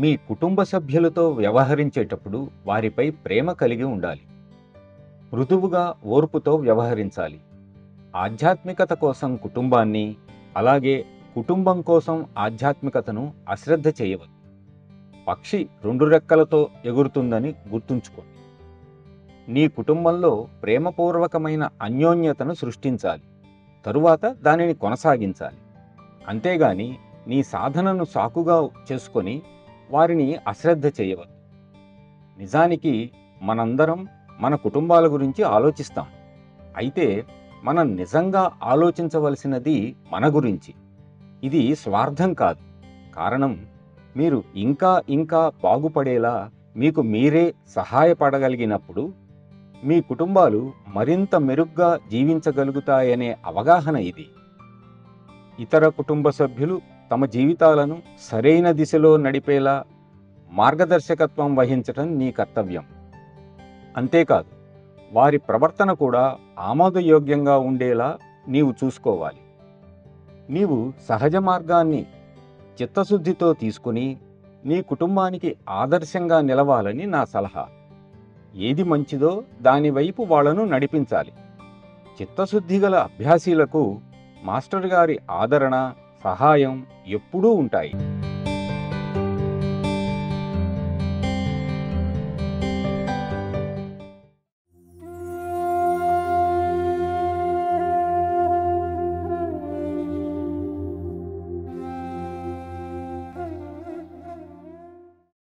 మీ కుటుంబ సభ్యులతో వ్యవహరించేటప్పుడు వారిపై ప్రేమ కలిగి ఉండాలి మృదువుగా ఓర్పుతో వ్యవహరించాలి ఆధ్యాత్మికత కోసం కుటుంబాన్ని అలాగే కుటుంబం కోసం ఆధ్యాత్మికతను అశ్రద్ధ చేయవద్దు పక్షి రెండు రెక్కలతో ఎగురుతుందని గుర్తుంచుకోండి నీ కుటుంబంలో ప్రేమపూర్వకమైన అన్యోన్యతను సృష్టించాలి తరువాత దానిని కొనసాగించాలి అంతేగాని నీ సాధనను సాకుగా చేసుకొని వారిని అశ్రద్ధ చేయవద్దు నిజానికి మనందరం మన కుటుంబాల గురించి ఆలోచిస్తాం అయితే మనం నిజంగా ఆలోచించవలసినది మన గురించి ఇది స్వార్థం కాదు కారణం మీరు ఇంకా ఇంకా బాగుపడేలా మీకు మీరే సహాయపడగలిగినప్పుడు మీ కుటుంబాలు మరింత మెరుగ్గా జీవించగలుగుతాయనే అవగాహన ఇది ఇతర కుటుంబ సభ్యులు తమ జీవితాలను సరైన దిశలో నడిపేలా మార్గదర్శకత్వం వహించటం నీ కర్తవ్యం అంతేకాదు వారి ప్రవర్తన కూడా ఆమోదయోగ్యంగా ఉండేలా నీవు చూసుకోవాలి నీవు సహజ మార్గాన్ని చిత్తశుద్ధితో తీసుకుని నీ కుటుంబానికి ఆదర్శంగా నిలవాలని నా సలహా ఏది మంచిదో దాని వైపు వాళ్లను నడిపించాలి చిత్తశుద్ధి గల అభ్యాసీలకు మాస్టర్ గారి ఆదరణ సహాయం ఎప్పుడూ ఉంటాయి